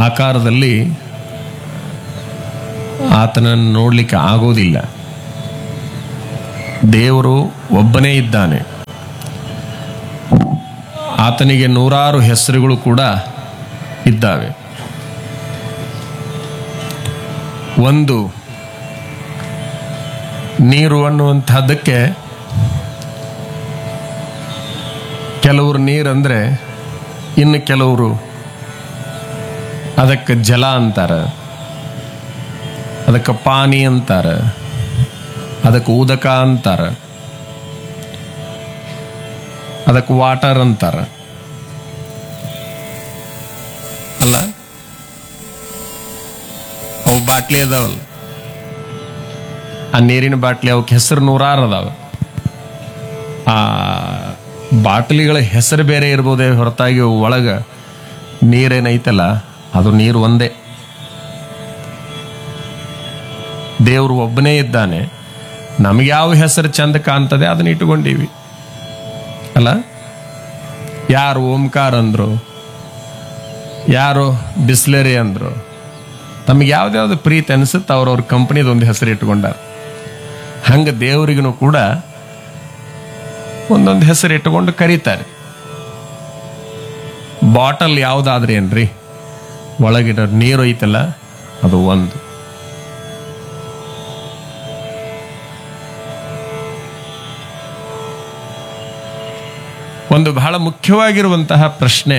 ಆಕಾರದಲ್ಲಿ ಆತನನ್ನು ನೋಡಲಿಕ್ಕೆ ಆಗೋದಿಲ್ಲ ದೇವರು ಒಬ್ಬನೇ ಇದ್ದಾನೆ ಆತನಿಗೆ ನೂರಾರು ಹೆಸರುಗಳು ಕೂಡ ಇದ್ದಾವೆ ಒಂದು ನೀರು ಅನ್ನುವಂಥದ್ದಕ್ಕೆ ಕೆಲವರು ನೀರಂದ್ರೆ ಇನ್ನು ಕೆಲವರು ಅದಕ್ಕೆ ಜಲ ಅಂತಾರೆ ಅದಕ್ಕೆ ಪಾನಿ ಅಂತಾರೆ ಅದಕ್ಕೆ ಉದಕ ಅಂತಾರೆ ಅದಕ್ಕೆ ವಾಟರ್ ಅಂತಾರೆ ಅಲ್ಲ ಅವು ಬಾಟ್ಲಿ ಅದಾವಲ್ಲ ಆ ನೀರಿನ ಬಾಟ್ಲಿ ಅವಕ್ಕೆ ಹೆಸರು ನೂರಾರು ಅದಾವ ಆ ಬಾಟ್ಲಿಗಳ ಹೆಸರು ಬೇರೆ ಇರ್ಬೋದೇ ಹೊರತಾಗಿ ಒಳಗ ನೀರೇನೈತಲ್ಲ ಅದು ನೀರು ಒಂದೇ ದೇವರು ಒಬ್ಬನೇ ಇದ್ದಾನೆ ನಮ್ಗೆ ಯಾವ ಹೆಸರು ಚಂದ ಕಾಣ್ತದೆ ಅದನ್ನ ಇಟ್ಕೊಂಡೀವಿ ಅಲ್ಲ ಯಾರು ಓಂಕಾರ ಅಂದ್ರು ಯಾರು ಬಿಸ್ಲರಿ ಅಂದ್ರು ತಮಗೆ ಯಾವ್ದ್ಯಾವ್ದು ಪ್ರೀತಿ ಅನಿಸುತ್ತೆ ಅವ್ರವ್ರ ಕಂಪ್ನಿದ ಒಂದು ಹೆಸರು ಇಟ್ಕೊಂಡಾರ ಹಂಗೆ ದೇವರಿಗೂ ಕೂಡ ಒಂದೊಂದು ಹೆಸರು ಇಟ್ಟುಕೊಂಡು ಕರೀತಾರೆ ಬಾಟಲ್ ಯಾವ್ದಾದ್ರೆ ಏನ್ರಿ ಒಳಗಿನ ನೀರು ಐತಲ್ಲ ಅದು ಒಂದು ಒಂದು ಬಹಳ ಮುಖ್ಯವಾಗಿರುವಂತಹ ಪ್ರಶ್ನೆ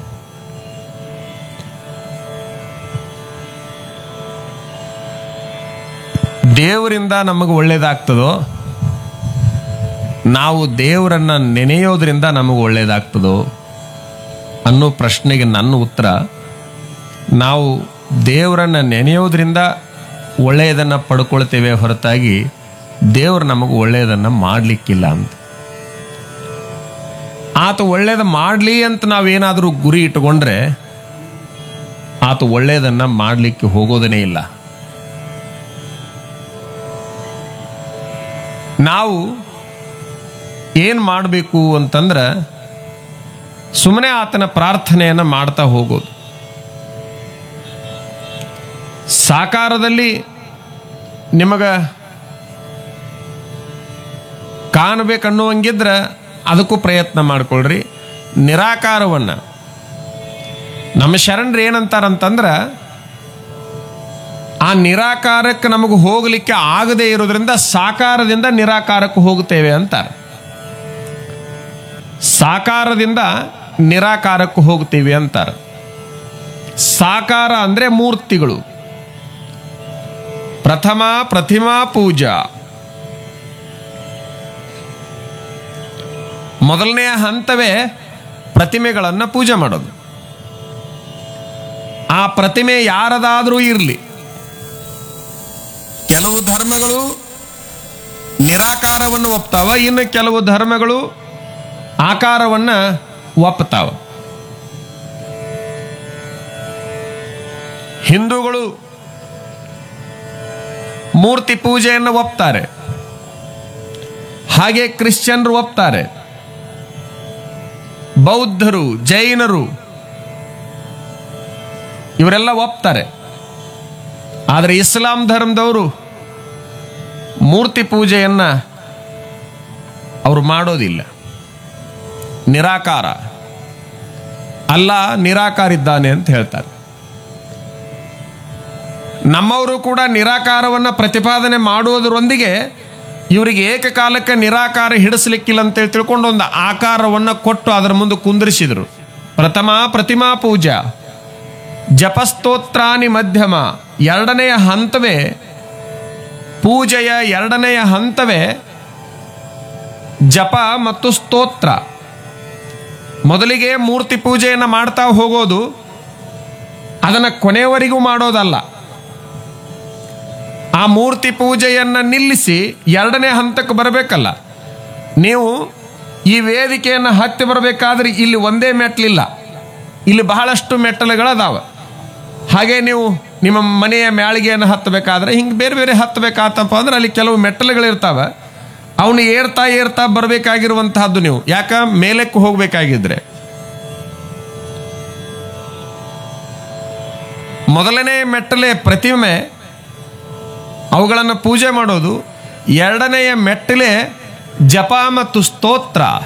ದೇವರಿಂದ ನಮಗೆ ಒಳ್ಳೇದಾಗ್ತದೋ ನಾವು ದೇವರನ್ನ ನೆನೆಯೋದ್ರಿಂದ ನಮಗೆ ಒಳ್ಳೇದಾಗ್ತದೋ ಅನ್ನೋ ಪ್ರಶ್ನೆಗೆ ನನ್ನ ಉತ್ತರ ನಾವು ದೇವರನ್ನ ನೆನೆಯೋದ್ರಿಂದ ಒಳ್ಳೆಯದನ್ನ ಪಡ್ಕೊಳ್ತೇವೆ ಹೊರತಾಗಿ ದೇವರು ನಮಗೆ ಒಳ್ಳೆಯದನ್ನ ಮಾಡಲಿಕ್ಕಿಲ್ಲ ಅಂತ ಆತ ಒಳ್ಳೇದ ಮಾಡಲಿ ಅಂತ ನಾವೇನಾದರೂ ಗುರಿ ಇಟ್ಟುಕೊಂಡ್ರೆ ಆತ ಒಳ್ಳೆಯದನ್ನ ಮಾಡಲಿಕ್ಕೆ ಹೋಗೋದನೇ ಇಲ್ಲ ನಾವು ಏನು ಮಾಡಬೇಕು ಅಂತಂದ್ರೆ ಸುಮ್ಮನೆ ಆತನ ಪ್ರಾರ್ಥನೆಯನ್ನು ಮಾಡ್ತಾ ಹೋಗೋದು ಸಾಕಾರದಲ್ಲಿ ನಿಮಗ ಕಾಣಬೇಕನ್ನುವಂಗಿದ್ರೆ ಅದಕ್ಕೂ ಪ್ರಯತ್ನ ಮಾಡ್ಕೊಳ್ರಿ ನಿರಾಕಾರವನ್ನ ನಮ್ಮ ಶರಣರು ಏನಂತಾರಂತಂದ್ರ ಆ ನಿರಾಕಾರಕ್ಕೆ ನಮಗೆ ಹೋಗಲಿಕ್ಕೆ ಆಗದೇ ಇರೋದ್ರಿಂದ ಸಾಕಾರದಿಂದ ನಿರಾಕಾರಕ್ಕೆ ಹೋಗುತ್ತೇವೆ ಅಂತಾರೆ ಸಾಕಾರದಿಂದ ನಿರಾಕಾರಕ್ಕೆ ಹೋಗ್ತೀವಿ ಅಂತಾರೆ ಸಾಕಾರ ಅಂದ್ರೆ ಮೂರ್ತಿಗಳು ಪ್ರಥಮ ಪ್ರತಿಮಾ ಪೂಜಾ ಮೊದಲನೆಯ ಹಂತವೇ ಪ್ರತಿಮೆಗಳನ್ನು ಪೂಜೆ ಮಾಡೋದು ಆ ಪ್ರತಿಮೆ ಯಾರದಾದರೂ ಇರಲಿ ಕೆಲವು ಧರ್ಮಗಳು ನಿರಾಕಾರವನ್ನು ಒಪ್ತಾವ ಇನ್ನು ಕೆಲವು ಧರ್ಮಗಳು ಆಕಾರವನ್ನ ಒಪ್ತಾವ ಹಿಂದೂಗಳು ಮೂರ್ತಿ ಪೂಜೆಯನ್ನು ಒಪ್ತಾರೆ ಹಾಗೆ ಕ್ರಿಶ್ಚಿಯನ್ರು ಒಪ್ತಾರೆ ಬೌದ್ಧರು ಜೈನರು ಇವರೆಲ್ಲ ಒಪ್ತಾರೆ ಆದರೆ ಇಸ್ಲಾಂ ಧರ್ಮದವರು ಮೂರ್ತಿ ಪೂಜೆಯನ್ನ ಅವರು ಮಾಡೋದಿಲ್ಲ ನಿರಾಕಾರ ಅಲ್ಲ ನಿರಾಕಾರ ಇದ್ದಾನೆ ಅಂತ ಹೇಳ್ತಾರೆ ನಮ್ಮವರು ಕೂಡ ನಿರಾಕಾರವನ್ನ ಪ್ರತಿಪಾದನೆ ಮಾಡುವುದರೊಂದಿಗೆ ಇವರಿಗೆ ಏಕಕಾಲಕ್ಕೆ ನಿರಾಕಾರ ಹಿಡಿಸ್ಲಿಕ್ಕಿಲ್ಲ ಅಂತೇಳಿ ತಿಳ್ಕೊಂಡು ಒಂದು ಆಕಾರವನ್ನ ಕೊಟ್ಟು ಅದರ ಮುಂದೆ ಕುಂದಿರಿಸಿದರು ಪ್ರಥಮ ಪ್ರತಿಮಾ ಪೂಜಾ ಜಪಸ್ತೋತ್ರಾನಿ ಮಧ್ಯಮ ಎರಡನೆಯ ಹಂತವೇ ಪೂಜೆಯ ಎರಡನೆಯ ಹಂತವೇ ಜಪ ಮತ್ತು ಸ್ತೋತ್ರ ಮೊದಲಿಗೆ ಮೂರ್ತಿ ಪೂಜೆಯನ್ನು ಮಾಡ್ತಾ ಹೋಗೋದು ಅದನ್ನು ಕೊನೆಯವರೆಗೂ ಮಾಡೋದಲ್ಲ ಆ ಮೂರ್ತಿ ಪೂಜೆಯನ್ನು ನಿಲ್ಲಿಸಿ ಎರಡನೇ ಹಂತಕ್ಕೆ ಬರಬೇಕಲ್ಲ ನೀವು ಈ ವೇದಿಕೆಯನ್ನು ಹತ್ತಿ ಬರಬೇಕಾದ್ರೆ ಇಲ್ಲಿ ಒಂದೇ ಮೆಟ್ಲಿಲ್ಲ ಇಲ್ಲಿ ಬಹಳಷ್ಟು ಮೆಟ್ಟಲುಗಳದಾವ ಹಾಗೆ ನೀವು ನಿಮ್ಮ ಮನೆಯ ಮ್ಯಾಳಿಗೆಯನ್ನು ಹತ್ತಬೇಕಾದ್ರೆ ಹಿಂಗೆ ಬೇರೆ ಬೇರೆ ಹತ್ತಬೇಕಾತಪ್ಪ ಅಂದ್ರೆ ಅಲ್ಲಿ ಕೆಲವು ಮೆಟ್ಟಲುಗಳಿರ್ತಾವೆ ಅವನು ಏರ್ತಾ ಏರ್ತಾ ಬರಬೇಕಾಗಿರುವಂತಹದ್ದು ನೀವು ಯಾಕ ಮೇಲಕ್ಕೆ ಹೋಗ್ಬೇಕಾಗಿದ್ರೆ ಮೊದಲನೇ ಮೆಟ್ಟಲೆ ಪ್ರತಿಮೆ ಅವುಗಳನ್ನು ಪೂಜೆ ಮಾಡೋದು ಎರಡನೆಯ ಮೆಟ್ಟಲೆ ಜಪ ಮತ್ತು ಸ್ತೋತ್ರ